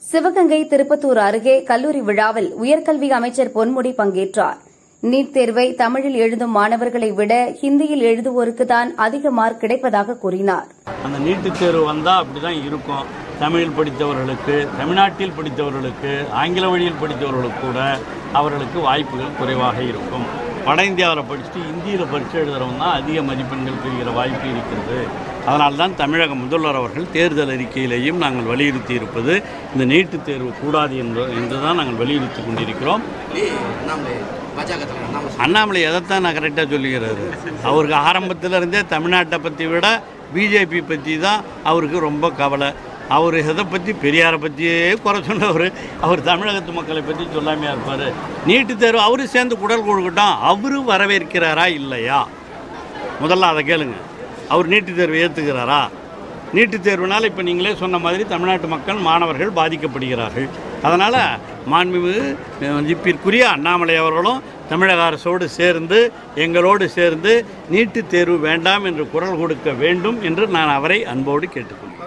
சிவகங்கை திருப்பத்தூர் அருகே கல்லூரி விழாவில் உயர்கல்வி அமைச்சர் பொன்முடி பங்கேற்றார் நீட் தேர்வை தமிழில் எழுதும் மாணவர்களை விட ஹிந்தியில் எழுதுவோருக்குதான் அதிக மார்க் கிடைப்பதாக கூறினார் அந்த நீட்டுத் தேர்வு வந்தால் அப்படி தான் இருக்கும் தமிழில் படித்தவர்களுக்கு தமிழ்நாட்டில் படித்தவர்களுக்கு ஆங்கில வழியில் படித்தவர்களுக்கு கூட அவர்களுக்கு வாய்ப்புகள் குறைவாக இருக்கும் வட இந்தியாவில் படிச்சுட்டு இந்தியில் பரீட்சை எழுதுறவங்க தான் அதிக மதிப்பெண்கள் பெறுகிற வாய்ப்பு இருக்கிறது அதனால்தான் தான் தமிழக முதல்வர் அவர்கள் தேர்தல் அறிக்கையிலேயும் நாங்கள் வலியுறுத்தி இருப்பது இந்த நீட்டுத் தேர்வு கூடாது என்று என்று தான் நாங்கள் வலியுறுத்தி கொண்டிருக்கிறோம் அண்ணாமலை பாஜக தலைவர் அண்ணாமலை அண்ணாமலை எதைத்தான் நான் கரெக்டாக சொல்லுகிறாரு அவருக்கு ஆரம்பத்தில் இருந்தே தமிழ்நாட்டை பற்றி விட பிஜேபி பற்றி தான் அவருக்கு ரொம்ப கவலை அவர் எதை பற்றி பெரியாரை பற்றியே குறை சொன்னவர் அவர் தமிழகத்து மக்களை பற்றி சொல்லாமையா இருப்பார் நீட்டுத் தேர்வு அவரும் சேர்ந்து குடல் கொடுக்கட்டும் அவரு வரவேற்கிறாரா இல்லையா முதல்ல அதை கேளுங்க அவர் நீட்டுத் தேர்வு ஏற்றுக்கிறாரா நீட்டுத் தேர்வுனால இப்போ நீங்களே சொன்ன மாதிரி தமிழ்நாட்டு மக்கள் மாணவர்கள் பாதிக்கப்படுகிறார்கள் அதனால் மாண்புமிகு மதிப்பிற்குரிய அண்ணாமலை அவர்களும் தமிழக அரசோடு சேர்ந்து எங்களோடு சேர்ந்து நீட்டுத் தேர்வு வேண்டாம் என்று குரல் கொடுக்க வேண்டும் என்று நான் அவரை அன்போடு கேட்டுக்கொள்கிறேன்